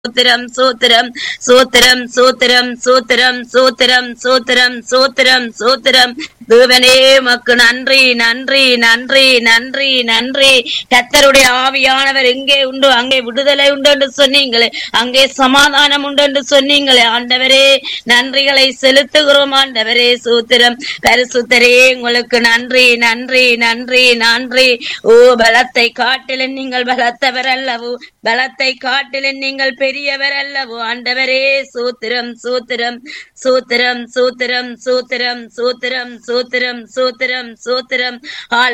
சூத்திரம் சூத்திரம் சூத்திரம் சூத்திரம் சூத்திரம் சூத்திரம் சூத்திரம் சூத்திரம் சூத்திரம் தேவனே மக்கு நன்றி நன்றி நன்றி நன்றி நன்றி கத்தருடைய ஆவியானவர் எங்கே உண்டு அங்கே விடுதலை உண்டு என்று சொன்னீங்களே அங்கே சமாதானம் உண்டு என்று சொன்னீங்களே ஆண்டவரே நன்றிகளை செலுத்துகிறோம் ஆண்டவரே சூத்திரம் பரிசுத்தரே உங்களுக்கு நன்றி நன்றி நன்றி நன்றி ஓ பலத்தை காட்டிலும் நீங்கள் பலத்தவர் அல்லவோ பலத்தை காட்டிலும் நீங்கள் பெரியவர் அல்லவோ ஆண்டவரே சூத்திரம் சூத்திரம் சூத்திரம் சூத்திரம் சூத்திரம் சூத்திரம் சூத்திரம் சூத்திரம் சூத்திரம்